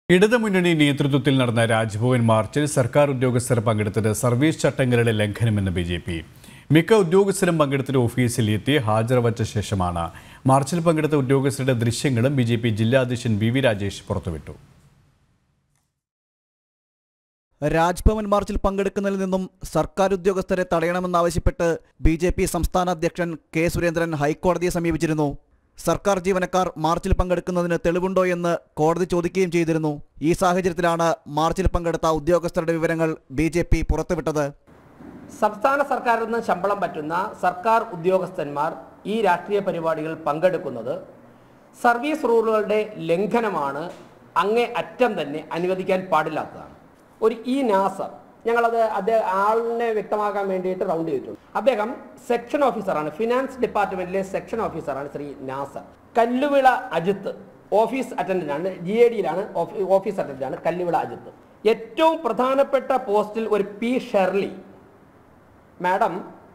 ഇടതുമുന്നണി നേതൃത്വത്തിൽ നടന്ന രാജ്ഭവൻ മാർച്ചിൽ സർക്കാർ ഉദ്യോഗസ്ഥർ പങ്കെടുത്തത് സർവീസ് ചട്ടങ്ങളുടെ ലംഘനമെന്ന് ബി ജെ പി മിക്ക ഉദ്യോഗസ്ഥരും പങ്കെടുത്തിട്ട് ഓഫീസിൽ എത്തി ഹാജർ വച്ച ശേഷമാണ് മാർച്ചിൽ പങ്കെടുത്ത ഉദ്യോഗസ്ഥരുടെ ദൃശ്യങ്ങളും ബി ജെ പി ജില്ലാ അധ്യക്ഷൻ ബി വി രാജേഷ് പുറത്തുവിട്ടു രാജ്ഭവൻ മാർച്ചിൽ പങ്കെടുക്കുന്നതിൽ നിന്നും സർക്കാർ ഉദ്യോഗസ്ഥരെ തടയണമെന്നാവശ്യപ്പെട്ട് ബി ജെ പി സംസ്ഥാന അധ്യക്ഷൻ കെ സുരേന്ദ്രൻ ഹൈക്കോടതിയെ സമീപിച്ചിരുന്നു സർക്കാർ ജീവനക്കാർ മാർച്ചിൽ പങ്കെടുക്കുന്നതിന് തെളിവുണ്ടോ എന്ന് കോടതി ചോദിക്കുകയും ചെയ്തിരുന്നു ഈ സാഹചര്യത്തിലാണ് മാർച്ചിൽ പങ്കെടുത്ത ഉദ്യോഗസ്ഥരുടെ വിവരങ്ങൾ ബി ജെ പി പുറത്തുവിട്ടത് സംസ്ഥാന സർക്കാരിൽ നിന്ന് ശമ്പളം പറ്റുന്ന സർക്കാർ ഉദ്യോഗസ്ഥന്മാർ ഈ രാഷ്ട്രീയ പരിപാടികളിൽ പങ്കെടുക്കുന്നത് സർവീസ് റൂളുകളുടെ ലംഘനമാണ് അങ്ങേ അറ്റം തന്നെ അനുവദിക്കാൻ പാടില്ലാത്തതാണ് ഒരു ഇ നാസർ ഞങ്ങളത് അദ്ദേഹം ആളിനെ വ്യക്തമാക്കാൻ വേണ്ടിയിട്ട് റൗണ്ട് ചെയ്തിട്ടുണ്ട് അദ്ദേഹം സെക്ഷൻ ഓഫീസറാണ് ഫിനാൻസ് ഡിപ്പാർട്ട്മെന്റിലെ സെക്ഷൻ ഓഫീസറാണ് ശ്രീ നാസർ കല്ലുവിള അജിത്ത് ഓഫീസ് അറ്റൻഡന്റ് ആണ് ജി എ ഡിയിലാണ് ഓഫീസ് അറ്റൻഡന്റ് ആണ് കല്ലുവിള അജിത്ത് ഏറ്റവും പ്രധാനപ്പെട്ട പോസ്റ്റിൽ ഒരു പി ഷെർലി മാഡം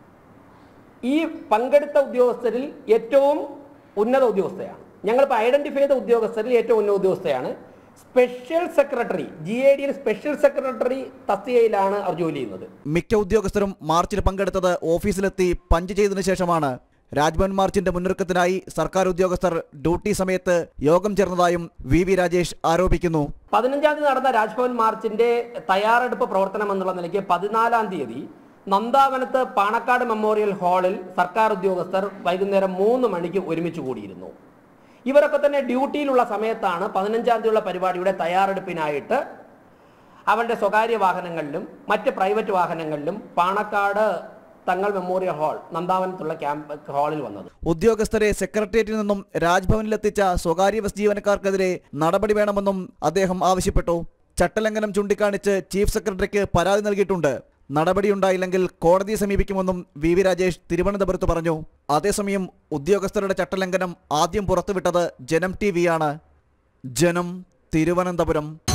ഈ പങ്കെടുത്ത ഉദ്യോഗസ്ഥരിൽ ഏറ്റവും ഉന്നത ഉദ്യോഗസ്ഥയാണ് ഞങ്ങളിപ്പോൾ ഐഡന്റിഫൈ ചെയ്ത ഉദ്യോഗസ്ഥരിൽ ഏറ്റവും ഉന്നത ഉദ്യോഗസ്ഥയാണ് സ്പെഷ്യൽ സെക്രട്ടറി ജി എ ഡിയിൽ സ്പെഷ്യൽ സെക്രട്ടറി തസ്തികയിലാണ് അവർ ജോലി ചെയ്യുന്നത് മിക്ക ഉദ്യോഗസ്ഥരും മാർച്ചിൽ പങ്കെടുത്തത് ഓഫീസിലെത്തി പഞ്ച് ചെയ്തതിനു ശേഷമാണ് രാജ്ഭവൻ മാർച്ചിന്റെ മുന്നൊരുക്കത്തിനായി സർക്കാർ ഉദ്യോഗസ്ഥർ ഡ്യൂട്ടി സമയത്ത് യോഗം ചേർന്നതായും വി വി രാജേഷ് ആരോപിക്കുന്നു പതിനഞ്ചാം തീയതി നടന്ന രാജ്ഭവൻ മാർച്ചിന്റെ തയ്യാറെടുപ്പ് പ്രവർത്തനം എന്നുള്ള നിലയ്ക്ക് പതിനാലാം തീയതി നന്ദാവനത്ത് പാണക്കാട് മെമ്മോറിയൽ ഹാളിൽ സർക്കാർ ഉദ്യോഗസ്ഥർ വൈകുന്നേരം മൂന്ന് മണിക്ക് ഒരുമിച്ച് കൂടിയിരുന്നു ഇവരൊക്കെ തന്നെ ഡ്യൂട്ടിയിലുള്ള സമയത്താണ് പതിനഞ്ചാം തീയതിയുള്ള പരിപാടിയുടെ തയ്യാറെടുപ്പിനായിട്ട് അവരുടെ സ്വകാര്യ വാഹനങ്ങളിലും മറ്റ് പ്രൈവറ്റ് വാഹനങ്ങളിലും പാണക്കാട് തങ്ങൾ മെമ്മോറിയൽ ഹാൾ നന്ദാവനത്തുള്ള ക്യാമ്പ് ഹാളിൽ വന്നത് ഉദ്യോഗസ്ഥരെ സെക്രട്ടേറിയറ്റിൽ നിന്നും രാജ്ഭവനിലെത്തിച്ച സ്വകാര്യ ബസ് ജീവനക്കാർക്കെതിരെ നടപടി വേണമെന്നും അദ്ദേഹം ആവശ്യപ്പെട്ടു ചട്ടലംഘനം ചൂണ്ടിക്കാണിച്ച് ചീഫ് സെക്രട്ടറിക്ക് പരാതി നൽകിയിട്ടുണ്ട് നടപടിയുണ്ടായില്ലെങ്കിൽ കോടതിയെ സമീപിക്കുമെന്നും വി വി രാജേഷ് തിരുവനന്തപുരത്ത് പറഞ്ഞു അതേസമയം ഉദ്യോഗസ്ഥരുടെ ചട്ടലംഘനം ആദ്യം പുറത്തുവിട്ടത് ജനം ടി വിയാണ് ജനം തിരുവനന്തപുരം